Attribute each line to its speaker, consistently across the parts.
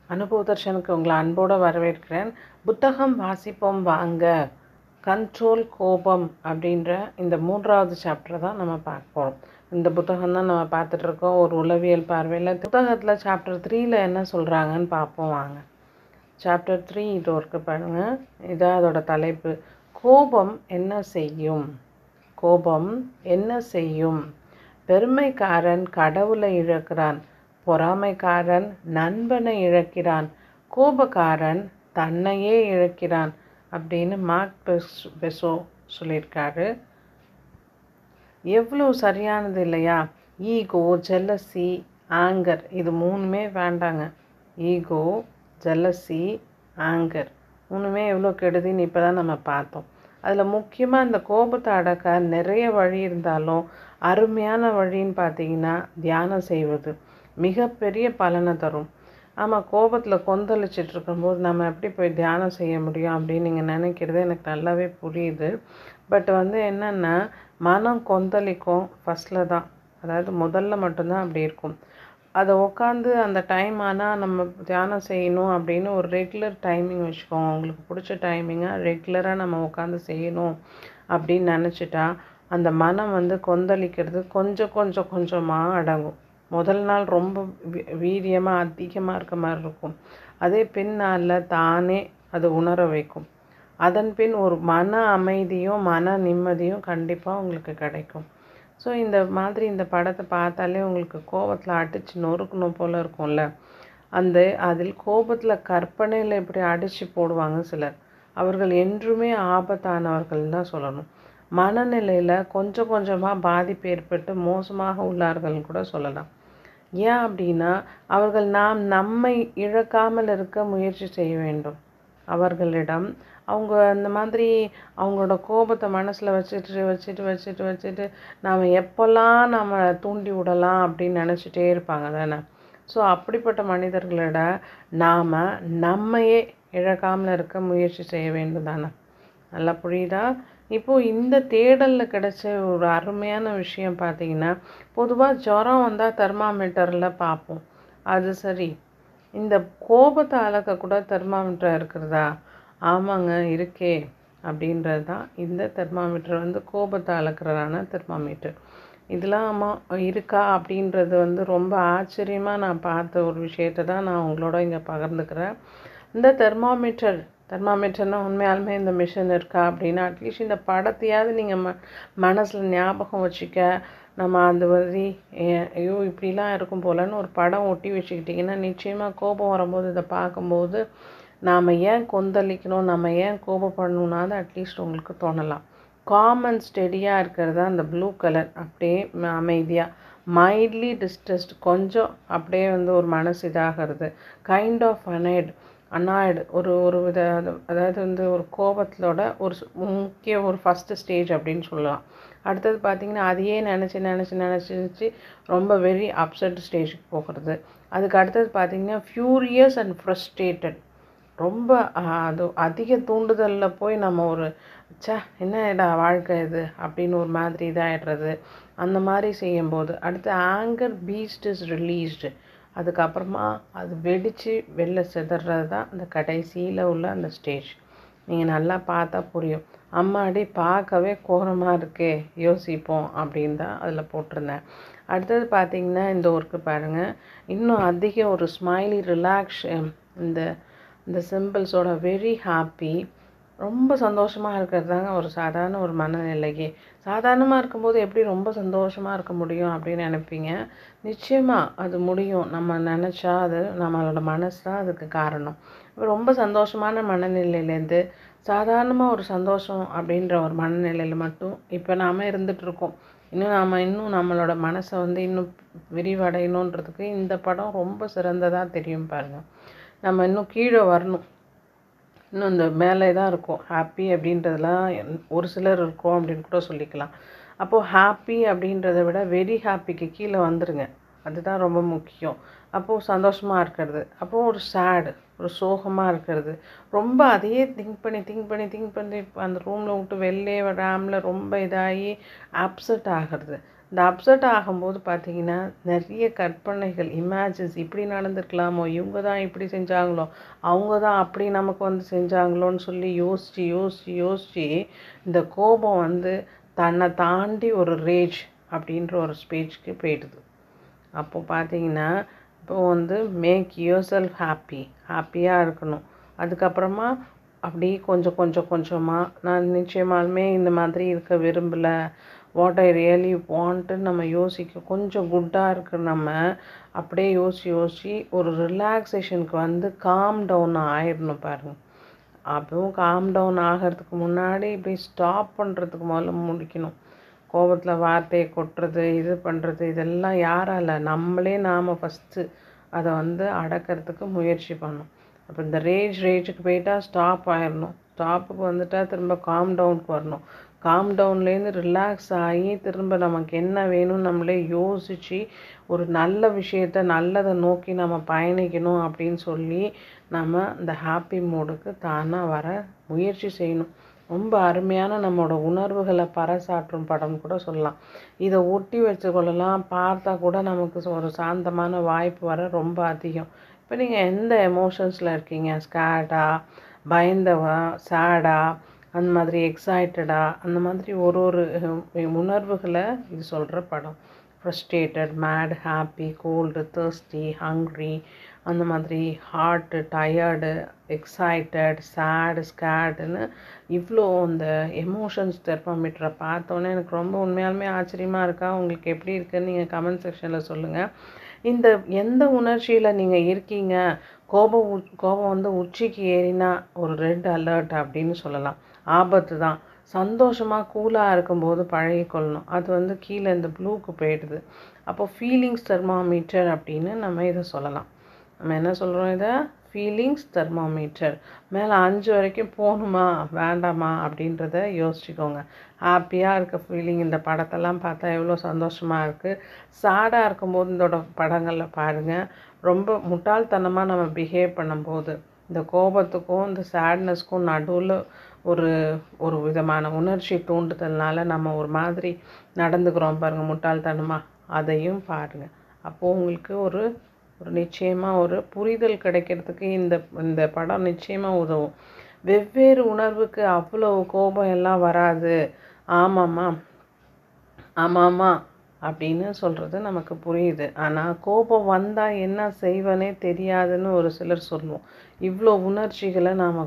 Speaker 1: அனுபவதர்ஷனுக்கு உங்களை அன்போடு வரவேற்கிறேன் புத்தகம் வாசிப்போம் வாங்க கண்ட்ரோல் கோபம் அப்படின்ற இந்த மூன்றாவது சாப்டர் தான் நம்ம பார்க்க போகிறோம் இந்த புத்தகம் தான் நம்ம பார்த்துட்ருக்கோம் ஒரு உளவியல் பார்வையில் புத்தகத்தில் சாப்டர் த்ரீயில் என்ன சொல்கிறாங்கன்னு பார்ப்போம் வாங்க சாப்டர் த்ரீ இது இருக்கு பாருங்க இதான் அதோட தலைப்பு கோபம் என்ன செய்யும் கோபம் என்ன செய்யும் பெருமைக்காரன் கடவுளை இழக்கிறான் பொறாமைக்காரன் நண்பனை இழக்கிறான் கோபக்காரன் தன்னையே இழக்கிறான் அப்படின்னு மார்க் பெஸ் பெசோ சொல்லியிருக்காரு எவ்வளோ சரியானது இல்லையா ஈகோ ஜெல்லசி ஆங்கர் இது மூணுமே வேண்டாங்க ஈகோ ஜெல்லசி ஆங்கர் மூணுமே எவ்வளோ கெடுதின்னு இப்போ தான் நம்ம பார்த்தோம் அதில் முக்கியமாக இந்த கோபத்தை அடக்க நிறைய வழி இருந்தாலும் அருமையான வழின்னு பார்த்தீங்கன்னா தியானம் செய்வது மிகப்பெரிய பலனை தரும் ஆமாம் கோபத்தில் கொந்தளிச்சிட்டு இருக்கும்போது நம்ம எப்படி போய் தியானம் செய்ய முடியும் அப்படின்னு நீங்கள் நினைக்கிறது எனக்கு நல்லாவே புரியுது பட் வந்து என்னென்னா மனம் கொந்தளிக்கும் ஃபஸ்ட்டில் தான் அதாவது முதல்ல மட்டும்தான் அப்படி இருக்கும் அதை உட்காந்து அந்த டைம் ஆனால் நம்ம தியானம் செய்யணும் அப்படின்னு ஒரு ரெகுலர் டைமிங் வச்சுக்கோங்க உங்களுக்கு பிடிச்ச டைமிங்காக ரெகுலராக நம்ம உட்காந்து செய்யணும் அப்படின்னு நினச்சிட்டா அந்த மனம் வந்து கொந்தளிக்கிறது கொஞ்சம் கொஞ்சம் கொஞ்சமாக அடங்கும் முதல் நாள் ரொம்ப வீரியமாக அதிகமாக இருக்க மாதிரி இருக்கும் அதே பின்னாளில் தானே அது உணர வைக்கும் அதன் பின் ஒரு மன அமைதியும் மன நிம்மதியும் கண்டிப்பாக உங்களுக்கு கிடைக்கும் ஸோ இந்த மாதிரி இந்த படத்தை பார்த்தாலே உங்களுக்கு கோபத்தில் அடித்து நொறுக்கணும் போல் இருக்கும்ல அந்த அதில் கோபத்தில் கற்பனையில் இப்படி அடித்து போடுவாங்க சிலர் அவர்கள் என்றுமே ஆபத்தானவர்கள் தான் சொல்லணும் மனநிலையில் கொஞ்சம் கொஞ்சமாக பாதிப்பு ஏற்பட்டு மோசமாக உள்ளார்கள்னு கூட சொல்லலாம் ஏன் அப்படின்னா அவர்கள் நாம் நம்மை இழக்காமல் இருக்க முயற்சி செய்ய வேண்டும் அவர்களிடம் அவங்க அந்த மாதிரி அவங்களோட கோபத்தை மனசில் வச்சுட்டு வச்சுட்டு வச்சுட்டு வச்சுட்டு நாம் எப்போல்லாம் நம்ம தூண்டி விடலாம் அப்படின்னு நினச்சிட்டே இருப்பாங்க தானே ஸோ அப்படிப்பட்ட மனிதர்களிட நாம் நம்மையே இழக்காமல் இருக்க முயற்சி செய்ய வேண்டும் தானே நல்லா புரியுதா இப்போது இந்த தேடலில் கிடைச்ச ஒரு அருமையான விஷயம் பார்த்தீங்கன்னா பொதுவாக ஜுரம் வந்தால் தெர்மாமீட்டரில் பார்ப்போம் அது சரி இந்த கோபத்தை அளக்க கூட தெர்மாமீட்டர் இருக்கிறதா ஆமாங்க இருக்கே அப்படின்றது தான் இந்த தெர்மாமீட்டர் வந்து கோபத்தை அளக்கிறதான தெர்மாமீட்டர் இதெல்லாம் இருக்கா அப்படின்றது வந்து ரொம்ப ஆச்சரியமாக நான் பார்த்த ஒரு விஷயத்தை தான் நான் உங்களோட இங்கே பகிர்ந்துக்கிறேன் இந்த தெர்மாமீட்டர் தெர்மாமீட்டர்னால் உண்மையாலுமே இந்த மிஷின் இருக்கா அப்படின்னா அட்லீஸ்ட் இந்த படத்தையாவது நீங்கள் ம மனசில் ஞாபகம் வச்சுக்க நம்ம அந்த மாதிரி ஐயோ இப்படிலாம் இருக்கும் போலன்னு ஒரு படம் ஒட்டி வச்சுக்கிட்டிங்கன்னா நிச்சயமாக கோபம் வரும்போது இதை பார்க்கும்போது நாம் ஏன் கொந்தளிக்கணும் நம்ம ஏன் கோபப்படணுன்னாவது அட்லீஸ்ட் உங்களுக்கு தோணலாம் காமன் ஸ்டெடியாக இருக்கிறது அந்த ப்ளூ கலர் அப்படியே அமைதியாக மைல்ட்லி டிஸ்ட்ரெஸ்ட் கொஞ்சம் அப்படியே வந்து ஒரு மனசு இதாகிறது கைண்ட் ஆஃப் அனைடு அனாய்டு ஒரு ஒரு வித அதாவது வந்து ஒரு கோபத்திலோட ஒரு முக்கிய ஒரு ஃபஸ்ட்டு ஸ்டேஜ் அப்படின்னு சொல்லலாம் அடுத்தது பார்த்திங்கன்னா அதையே நினச்சி நினச்சி நினச்சி நினச்சி ரொம்ப வெரி அப்செட் ஸ்டேஜுக்கு போகிறது அதுக்கு அடுத்தது பார்த்திங்கன்னா ஃப்யூரியஸ் அண்ட் ஃப்ரஸ்ட்ரேட்டட் ரொம்ப அது அதிக தூண்டுதலில் போய் நம்ம ஒரு சே என்னடா வாழ்க்கை இது அப்படின்னு ஒரு மாதிரி இதாகிடுறது அந்த மாதிரி செய்யும்போது அடுத்து ஆங்கர் பீஸ்ட் இஸ் ரிலீஸ்டு அதுக்கப்புறமா அது வெடித்து வெளில சிதறது தான் அந்த கடைசியில் உள்ள அந்த ஸ்டேஜ் நீங்கள் நல்லா பார்த்தா புரியும் அம்மாடி பார்க்கவே கோரமாக இருக்கே யோசிப்போம் அப்படின்னு தான் அதில் போட்டிருந்தேன் அடுத்தது பார்த்திங்கன்னா இந்த ஒர்க்கு பாருங்கள் இன்னும் அதிக ஒரு ஸ்மைலி ரிலாக்ஸ் இந்த இந்த சிம்பிள்ஸோட வெரி ஹாப்பி ரொம்ப சந்தோஷமாக இருக்கிறது தாங்க ஒரு சாதாரண ஒரு மனநிலையே சாதாரணமாக இருக்கும்போது எப்படி ரொம்ப சந்தோஷமாக இருக்க முடியும் அப்படின்னு நினைப்பீங்க நிச்சயமாக அது முடியும் நம்ம நினச்சா அது நம்மளோட மனசு தான் அதுக்கு காரணம் இப்போ ரொம்ப சந்தோஷமான மனநிலையிலேருந்து சாதாரணமாக ஒரு சந்தோஷம் அப்படின்ற ஒரு மனநிலையில் மட்டும் இப்போ நாம் இருந்துகிட்ருக்கோம் இன்னும் நாம் இன்னும் நம்மளோட மனசை வந்து இன்னும் விரிவடையணுன்றதுக்கு இந்த படம் ரொம்ப சிறந்ததாக தெரியும் பாருங்கள் நம்ம இன்னும் கீழே வரணும் இன்னும் இந்த மேலே தான் இருக்கும் ஹாப்பி அப்படின்றதுலாம் ஒரு சிலர் இருக்கும் அப்படின்னு கூட சொல்லிக்கலாம் அப்போது ஹாப்பி அப்படின்றத விட வெரி ஹாப்பிக்கு கீழே வந்துடுங்க அதுதான் ரொம்ப முக்கியம் அப்போது சந்தோஷமாக இருக்கிறது அப்போது ஒரு சேடு ஒரு சோகமாக இருக்கிறது ரொம்ப அதையே திங்க் பண்ணி திங்க் பண்ணி திங்க் பண்ணி அந்த ரூமில் விட்டு வெளிலே வராமல் ரொம்ப இதாகி அப்செட் ஆகிறது இந்த அப்செட் ஆகும்போது பார்த்தீங்கன்னா நிறைய கற்பனைகள் இமேஜின்ஸ் இப்படி நடந்திருக்கலாமோ இவங்க தான் இப்படி செஞ்சாங்களோ அவங்க தான் அப்படி நமக்கு வந்து செஞ்சாங்களோன்னு சொல்லி யோசித்து யோசித்து யோசித்து இந்த கோபம் வந்து தன்னை தாண்டி ஒரு ரேஜ் அப்படின்ற ஒரு ஸ்பேஜ்க்கு போயிடுது அப்போ பார்த்தீங்கன்னா இப்போ வந்து மேக் யுவர் செல்ஃப் ஹாப்பி ஹாப்பியாக இருக்கணும் அதுக்கப்புறமா அப்படி கொஞ்சம் கொஞ்சம் கொஞ்சமாக நான் நிச்சயமாலுமே இந்த மாதிரி இருக்க விரும்பலை வாட் ஐ ரியலி வாண்ட்டு நம்ம யோசிக்க கொஞ்சம் குட்டாக இருக்கு நம்ம அப்படியே யோசிச்சு யோசிச்சு ஒரு ரிலாக்ஸேஷனுக்கு வந்து காம் டவுன் ஆயிடணும் பாருங்கள் அப்பவும் காம் டவுன் ஆகிறதுக்கு முன்னாடி இப்படி ஸ்டாப் பண்ணுறதுக்கு முதல்ல முடிக்கணும் கோபத்தில் வார்த்தையை கொட்டுறது இது பண்ணுறது இதெல்லாம் யாரால நம்மளே நாம் ஃபஸ்ட்டு அதை வந்து அடக்கிறதுக்கு முயற்சி பண்ணணும் அப்போ இந்த ரேஜ் ரேஜுக்கு போயிட்டா ஸ்டாப் ஆயிடணும் ஸ்டாப்புக்கு வந்துட்டா திரும்ப காம் டவுனுக்கு வரணும் காம் டவுன்லேருந்து ரிலாக்ஸ் ஆகி திரும்ப நமக்கு என்ன வேணும்னு நம்மளே யோசித்து ஒரு நல்ல விஷயத்த நல்லதை நோக்கி நம்ம பயணிக்கணும் அப்படின்னு சொல்லி நம்ம இந்த ஹாப்பி மூடுக்கு தானாக வர முயற்சி செய்யணும் ரொம்ப அருமையான நம்மளோட உணர்வுகளை பறைசாற்றும் படம் கூட சொல்லலாம் இதை ஒட்டி வச்சுக்கொள்ளலாம் பார்த்தா கூட நமக்கு ஒரு சாந்தமான வாய்ப்பு வர ரொம்ப அதிகம் இப்போ நீங்கள் எந்த எமோஷன்ஸில் இருக்கீங்க ஸ்கேடா பயந்தவா சேடா அந்த மாதிரி எக்ஸைட்டடா அந்த மாதிரி ஒரு ஒரு உணர்வுகளை இது சொல்கிற படம் frustrated mad happy cold thirsty hungry அந்த மாதிரி ஹார்ட்டு டயர்டு எக்ஸைட்டட் சேடு ஸ்கேடுன்னு இவ்வளோ அந்த எமோஷன்ஸ் தெர்மாமீட்டரை பார்த்தோன்னே எனக்கு ரொம்ப உண்மையாலுமே ஆச்சரியமாக இருக்கா உங்களுக்கு எப்படி இருக்குன்னு நீங்கள் கமெண்ட் செக்ஷனில் சொல்லுங்கள் இந்த எந்த உணர்ச்சியில் நீங்கள் இருக்கீங்க கோபம் உ கோபம் வந்து உச்சிக்கு ஏறினா ஒரு ரெட் அலர்ட் அப்படின்னு சொல்லலாம் ஆபத்து தான் சந்தோஷமாக கூலாக இருக்கும்போது பழகிக்கொள்ளணும் அது வந்து கீழே இந்த ப்ளூக்கு போயிடுது அப்போ ஃபீலிங்ஸ் தெர்மாமீட்டர் அப்படின்னு நம்ம இதை சொல்லலாம் நம்ம என்ன சொல்கிறோம் இதை ஃபீலிங்ஸ் தெர்மாமீட்டர் மேலே அஞ்சு வரைக்கும் போகணுமா வேண்டாமா அப்படின்றத யோசிச்சுக்கோங்க ஹாப்பியாக இருக்க ஃபீலிங் இந்த படத்தெல்லாம் பார்த்தா எவ்வளோ சந்தோஷமாக இருக்குது சேடாக இருக்கும்போது இதோட படங்களில் பாருங்கள் ரொம்ப முட்டாள்தனமாக நம்ம பிஹேவ் பண்ணும்போது இந்த கோபத்துக்கும் இந்த சேட்னஸ்க்கும் நடுவில் ஒரு ஒரு விதமான உணர்ச்சி தூண்டுதல்னால நம்ம ஒரு மாதிரி நடந்துக்கிறோம் பாருங்கள் முட்டாள்தனமாக அதையும் பாருங்கள் அப்போது உங்களுக்கு ஒரு ஒரு நிச்சயமாக ஒரு புரிதல் கிடைக்கிறதுக்கு இந்த இந்த படம் நிச்சயமாக உதவும் வெவ்வேறு உணர்வுக்கு அவ்வளோ கோபம் எல்லாம் வராது ஆமாம்மா ஆமாம்மா அப்படின்னு சொல்கிறது நமக்கு புரியுது ஆனால் கோபம் வந்தால் என்ன செய்வனே தெரியாதுன்னு ஒரு சிலர் சொல்லுவோம் இவ்வளோ உணர்ச்சிகளை நாம்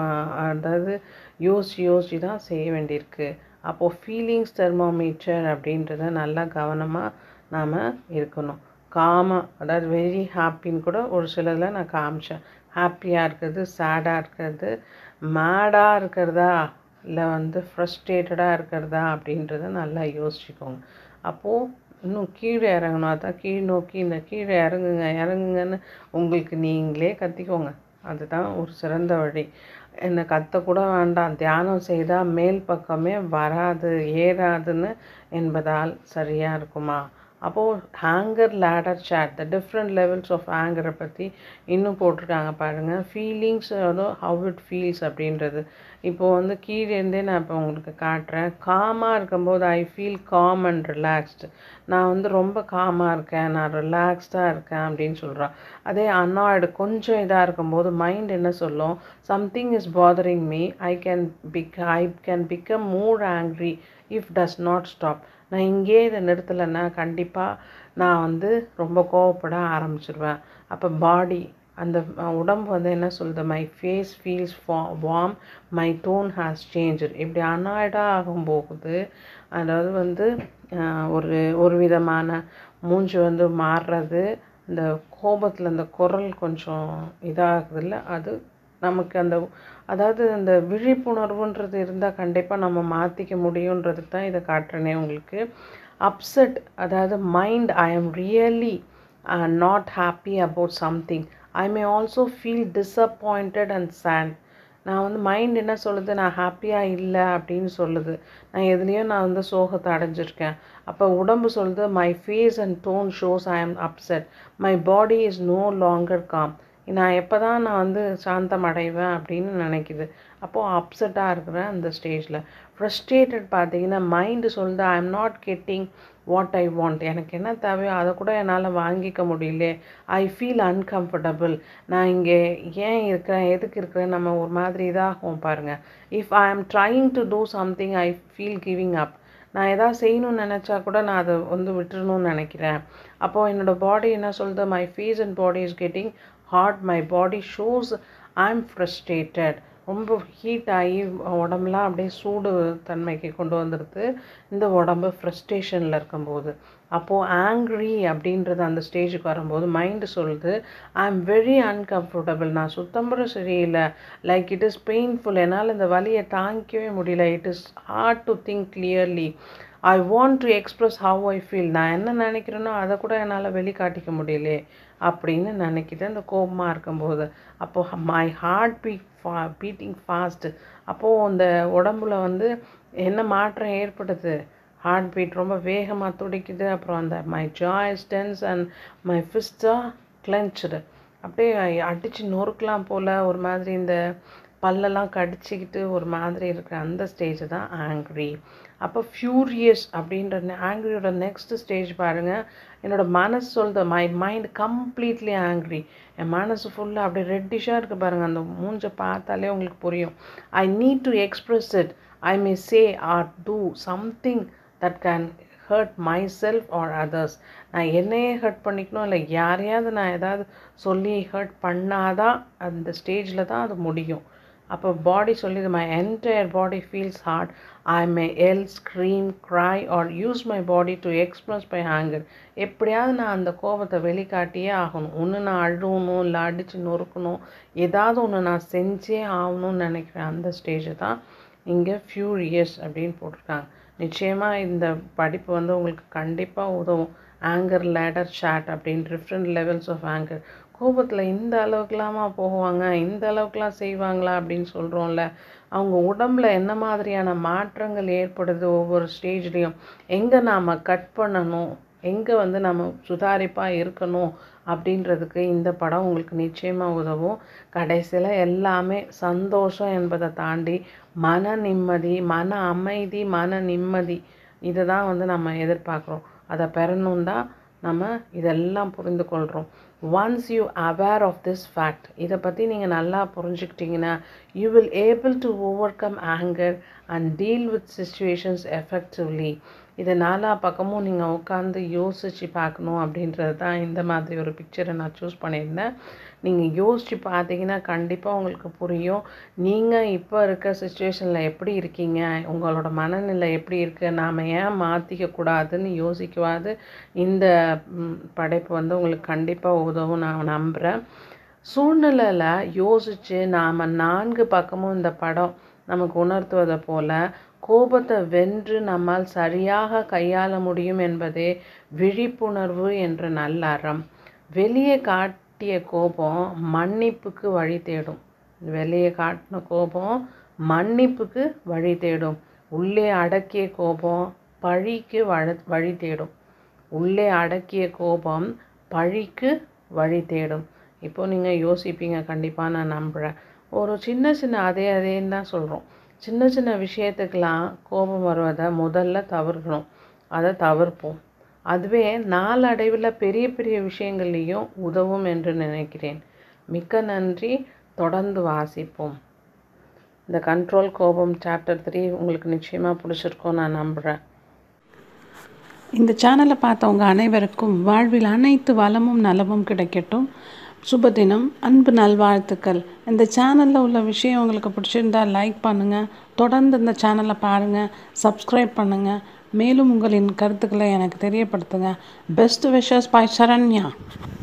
Speaker 1: அதாவது யோசிச்சு யோசிச்சு தான் செய்ய வேண்டியிருக்கு அப்போது ஃபீலிங்ஸ் தெர்மோமீட்டர் அப்படின்றத நல்லா கவனமாக நாம் இருக்கணும் காமாக அதாவது வெரி ஹாப்பின்னு கூட ஒரு சிலதில் நான் காமிச்சேன் ஹாப்பியாக இருக்கிறது சேடாக இருக்கிறது மேடாக இருக்கிறதா இல்லை வந்து ஃப்ரஸ்ட்ரேட்டடாக இருக்கிறதா அப்படின்றத நல்லா யோசிச்சுக்கோங்க அப்போது இன்னும் கீழே இறங்கணும் அதான் கீழ் நோக்கி இந்த கீழே இறங்குங்க இறங்குங்கன்னு உங்களுக்கு நீங்களே கத்திக்கோங்க அதுதான் ஒரு சிறந்த வழி என்னை கத்தக்கூட வேண்டாம் தியானம் செய்தால் மேல் பக்கமே வராது ஏறாதுன்னு என்பதால் சரியாக இருக்குமா அப்போது anger ladder said the different levels of ஹேங்கரை பற்றி இன்னும் போட்டிருக்காங்க பாருங்கள் ஃபீலிங்ஸ் அதோ ஹவ் இட் ஃபீல்ஸ் அப்படின்றது இப்போது வந்து கீழேருந்தே நான் இப்போ உங்களுக்கு காட்டுறேன் காமாக இருக்கும்போது I feel calm and relaxed நான் வந்து ரொம்ப காமாக இருக்கேன் நான் ரிலாக்ஸ்டாக இருக்கேன் அப்படின்னு சொல்கிறான் அதே அன்னாய்டு கொஞ்சம் இதாக இருக்கும்போது மைண்ட் என்ன சொல்லும் something is bothering me I can big I can become more angry if does not stop நான் இங்கேயே இதை நிறுத்தலைன்னா கண்டிப்பாக நான் வந்து ரொம்ப கோவப்பட ஆரம்பிச்சிடுவேன் அப்போ பாடி அந்த உடம்பு வந்து என்ன சொல்லுது my face feels warm my tone has change இப்படி அனாய்டாக ஆகும் போகுது அதாவது வந்து ஒரு ஒரு விதமான மூஞ்சி வந்து மாறுறது இந்த கோபத்தில் அந்த குரல் கொஞ்சம் இதாகுதுல்ல அது நமக்கு அந்த அதாவது அந்த விழிப்புணர்வுன்றது இருந்தால் கண்டிப்பாக நம்ம மாற்றிக்க முடியுன்றதுக்கு தான் இதை காட்டுறேனே உங்களுக்கு அப்செட் அதாவது mind I am really not happy about something I may also feel disappointed and sad நான் வந்து மைண்ட் என்ன சொல்லுது நான் ஹாப்பியாக இல்லை அப்படின்னு சொல்லுது நான் எதுலேயோ நான் வந்து சோகத்தை அடைஞ்சிருக்கேன் அப்போ உடம்பு சொல்லுது my face and tone shows I am upset my body is no longer calm நான் எப்போ தான் நான் வந்து சாந்தம் அடைவேன் அப்படின்னு நினைக்குது அப்போது அப்செட்டாக இருக்கிறேன் அந்த ஸ்டேஜில் ஃப்ரஸ்ட்ரேட்டட் பார்த்தீங்கன்னா மைண்டு சொல்லுது I am not getting what I want எனக்கு என்ன தேவையோ அதை கூட என்னால் வாங்கிக்க முடியல ஐ ஃபீல் அன்கம்ஃபர்டபுள் நான் இங்கே ஏன் இருக்கிறேன் எதுக்கு இருக்கிறேன் நம்ம ஒரு மாதிரி இதாகும் பாருங்கள் if I am trying to do something I feel giving up நான் எதாவது செய்யணும்னு நினச்சா கூட நான் அதை வந்து விட்டுறணும்னு நினைக்கிறேன் அப்போது என்னோடய பாடி என்ன சொல்லுது my face and body is getting hard my body shows I am frustrated ரொம்ப ஹீட் ஆகி உடம்புலாம் அப்படியே சூடு தன்மைக்கு கொண்டு வந்துடுது இந்த உடம்பு ஃப்ரஸ்ட்ரேஷனில் இருக்கும்போது அப்போது ஆங்க்ரி அப்படின்றது அந்த ஸ்டேஜுக்கு வரும்போது மைண்டு சொல்லுது ஐ எம் வெரி அன்கம்ஃபர்டபுள் நான் சுத்தம்பரம் சரியில்லை லைக் இட் இஸ் பெயின்ஃபுல் என்னால் இந்த வலியை தாங்கிக்கவே முடியல it is hard to think clearly I want to express how I feel நான் என்ன நினைக்கிறேனோ அதை கூட என்னால் வெளிக்காட்டிக்க முடியலையே அப்படின்னு நினைக்கிது அந்த கோபமாக இருக்கும்போது அப்போது மை ஹார்ட் பீட் ஃபா பீட்டிங் ஃபாஸ்ட்டு அப்போது அந்த உடம்புல வந்து என்ன மாற்றம் ஏற்படுது ஹார்ட் பீட் ரொம்ப வேகமாக துடிக்குது அப்புறம் அந்த my jaws tense and my ஃபிஸ்டாக கிளென்ச்சுடு அப்படியே அடித்து நொறுக்கலாம் போல் ஒரு மாதிரி இந்த பல்லெல்லாம் கடிச்சிக்கிட்டு ஒரு மாதிரி இருக்கிற அந்த ஸ்டேஜ் தான் ஆங்க்ரி அப்போ ஃப்யூரியஸ் அப்படின்ற ஆங்க்ரியோட நெக்ஸ்ட் ஸ்டேஜ் பாருங்கள் என்னோடய மனசு சொல்லுது மை மைண்ட் கம்ப்ளீட்லி ஆங்க்ரி என் மனசு ஃபுல்லாக அப்படியே ரெட்டிஷாக இருக்குது பாருங்கள் அந்த மூஞ்சை பார்த்தாலே உங்களுக்கு புரியும் I need to express it I may say or do something that can hurt myself or others நான் என்னையே ஹர்ட் பண்ணிக்கணும் இல்லை யாரையாவது நான் ஏதாவது சொல்லி ஹர்ட் பண்ணாதான் அந்த ஸ்டேஜில் தான் அது முடியும் அப்போ பாடி சொல்லிது my entire body feels hard I may yell scream cry or use my body to express by anger எப்படியாவது நான் அந்த கோபத்தை வெளிக்காட்டியே ஆகணும் ஒன்று நான் அழுவணும் இல்லை அடித்து நொறுக்கணும் ஏதாவது ஒன்று நான் செஞ்சே ஆகணும்னு நினைக்கிறேன் அந்த ஸ்டேஜ் தான் இங்கே ஃபியூரியஸ் அப்படின்னு போட்டிருக்காங்க நிச்சயமாக இந்த படிப்பு வந்து உங்களுக்கு கண்டிப்பாக உதவும் ஆங்கர் லேடர் ஷாட் அப்படின்னு டிஃப்ரெண்ட் லெவல்ஸ் ஆஃப் ஆங்கர் கோபத்தில் இந்த அளவுக்குலாமா போவாங்க இந்த அளவுக்குலாம் செய்வாங்களா அப்படின்னு சொல்கிறோம்ல அவங்க உடம்புல என்ன மாதிரியான மாற்றங்கள் ஏற்படுது ஒவ்வொரு ஸ்டேஜ்லேயும் எங்கே நாம் கட் பண்ணணும் எங்கே வந்து நம்ம சுதாரிப்பாக இருக்கணும் அப்படின்றதுக்கு இந்த படம் உங்களுக்கு நிச்சயமாக உதவும் கடைசியில் எல்லாமே சந்தோஷம் என்பதை தாண்டி மன நிம்மதி மன அமைதி மன நிம்மதி இதை தான் வந்து நம்ம எதிர்பார்க்குறோம் அதை பெறணும் தான் நம்ம இதெல்லாம் புரிந்து கொள்கிறோம் once you aware of this fact இதை பற்றி நீங்கள் நல்லா புரிஞ்சுக்கிட்டிங்கன்னா you will able to overcome anger and deal with situations effectively இதை நாலா பக்கமும் நீங்கள் உட்காந்து யோசித்து பார்க்கணும் அப்படின்றது தான் இந்த மாதிரி ஒரு பிக்சரை நான் சூஸ் பண்ணியிருந்தேன் நீங்கள் யோசித்து பார்த்தீங்கன்னா கண்டிப்பாக உங்களுக்கு புரியும் நீங்கள் இப்போ இருக்க சுச்சுவேஷனில் எப்படி இருக்கீங்க உங்களோட மனநிலை எப்படி இருக்குது நாம் ஏன் மாற்றிக்க கூடாதுன்னு யோசிக்குவாது இந்த படைப்பு வந்து உங்களுக்கு கண்டிப்பாக உதவும் நான் நம்புகிறேன் சூழ்நிலையில் யோசித்து நாம் நான்கு பக்கமும் இந்த படம் நமக்கு உணர்த்துவதை போல் கோபத்தை வென்று நம்மால் சரியாக கையாள முடியும் என்பதே விழிப்புணர்வு என்ற நல்ல அறம் வெளியே காட்டிய கோபம் மன்னிப்புக்கு வழி தேடும் வெளியே காட்டின கோபம் மன்னிப்புக்கு வழி தேடும் உள்ளே அடக்கிய கோபம் பழிக்கு வழ வழி தேடும் உள்ளே அடக்கிய கோபம் பழிக்கு வழி தேடும் இப்போது நீங்கள் யோசிப்பீங்க கண்டிப்பாக நான் நம்புகிறேன் ஒரு சின்ன சின்ன அதே அதேன்னு தான் சொல்கிறோம் சின்ன சின்ன விஷயத்துக்கெலாம் கோபம் வருவதை முதல்ல தவிர்க்கணும் அதை தவிர்ப்போம் அதுவே நாளடைவில் பெரிய பெரிய விஷயங்கள்லேயும் உதவும் என்று நினைக்கிறேன் மிக்க நன்றி தொடர்ந்து வாசிப்போம் இந்த கண்ட்ரோல் கோபம் சாப்டர் த்ரீ உங்களுக்கு நிச்சயமாக பிடிச்சிருக்கோம் நான் நம்புகிறேன்
Speaker 2: இந்த சேனலை பார்த்தவங்க அனைவருக்கும் வாழ்வில் அனைத்து வளமும் நலமும் கிடைக்கட்டும் சுபதினம் அன்பு நல்வாழ்த்துக்கள் இந்த சேனலில் உள்ள விஷயம் உங்களுக்கு பிடிச்சிருந்தா லைக் பண்ணுங்கள் தொடர்ந்து இந்த சேனலை பாருங்கள் சப்ஸ்கிரைப் பண்ணுங்கள் மேலும் உங்களின் கருத்துக்களை எனக்கு தெரியப்படுத்துங்க பெஸ்ட் விஷஸ் பை சரண்யா